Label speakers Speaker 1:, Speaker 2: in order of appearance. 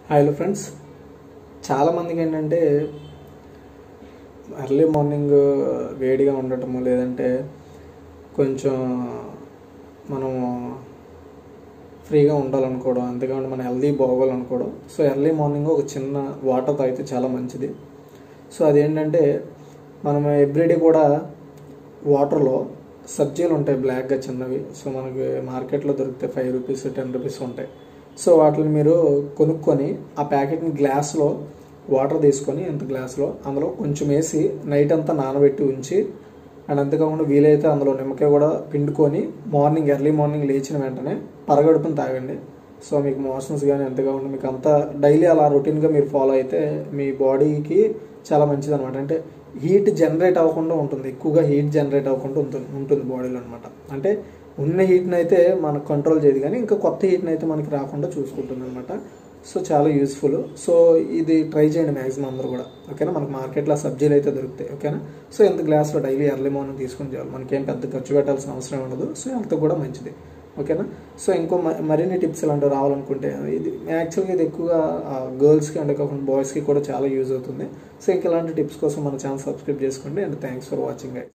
Speaker 1: hello friends చాలామందికి ఏంటంటే early morning వేడిగా ఉండటము లేదంటే కొంచెం మనము ఫ్రీగా ఉండాలనుకోవడం అంతేకాకుండా మన హెల్దీ బాగోవాలనుకోవడం సో ఎర్లీ మార్నింగ్ ఒక చిన్న వాటర్ తాగితే చాలా మంచిది సో అదేంటంటే మనం ఎవ్రీడే కూడా వాటర్లో సబ్జీలు ఉంటాయి బ్లాక్గా చిన్నవి సో మనకి మార్కెట్లో దొరికితే ఫైవ్ రూపీస్ టెన్ రూపీస్ ఉంటాయి సో వాటిని మీరు కొనుక్కొని ఆ ప్యాకెట్ని గ్లాస్లో వాటర్ తీసుకొని ఇంత గ్లాస్లో అందులో కొంచెం వేసి నైట్ అంతా నానబెట్టి ఉంచి అండ్ అంతేకాకుండా వీలైతే అందులో నిమ్మకాయ కూడా పిండుకొని మార్నింగ్ ఎర్లీ మార్నింగ్ లేచిన వెంటనే పరగడుపుని తాగండి సో మీకు మోషన్స్ కానీ అంతేకాకుండా మీకు అంతా డైలీ అలా రొటీన్గా మీరు ఫాలో అయితే మీ బాడీకి చాలా మంచిది అనమాట అంటే హీట్ జనరేట్ అవ్వకుండా ఉంటుంది ఎక్కువగా హీట్ జనరేట్ అవ్వకుండా ఉంటుంది ఉంటుంది బాడీలో అనమాట అంటే ఉన్న హీట్ని అయితే మనకు కంట్రోల్ చేయదు కానీ ఇంకా కొత్త హీట్ని అయితే మనకి రాకుండా చూసుకుంటుంది అనమాట సో చాలా యూస్ఫుల్ సో ఇది ట్రై చేయండి మ్యాక్సిమం అందరూ కూడా ఓకేనా మనకు మార్కెట్లో సబ్జీలు అయితే దొరుకుతాయి ఓకేనా సో ఎంత గ్లాస్లో డైలీ ఎర్లీ మార్నింగ్ తీసుకొని చేయాలి మనకేం పెద్ద ఖర్చు పెట్టాల్సిన అవసరం ఉండదు సో హెల్త్ కూడా మంచిది ఓకేనా సో ఇంకో మ- మరిన్ని టిప్స్ ఇలాంటివి రావాలనుకుంటే ఇది యాక్చువల్గా ఇది ఎక్కువగా గర్ల్స్కి అండ్ కాకుండా బాయ్స్కి కూడా చాలా యూజ్ అవుతుంది సో ఇంక ఇలాంటి టిప్స్ కోసం మన ఛానల్ సబ్స్క్రైబ్ చేసుకోండి అండ్ థ్యాంక్స్ ఫర్ వాచింగ్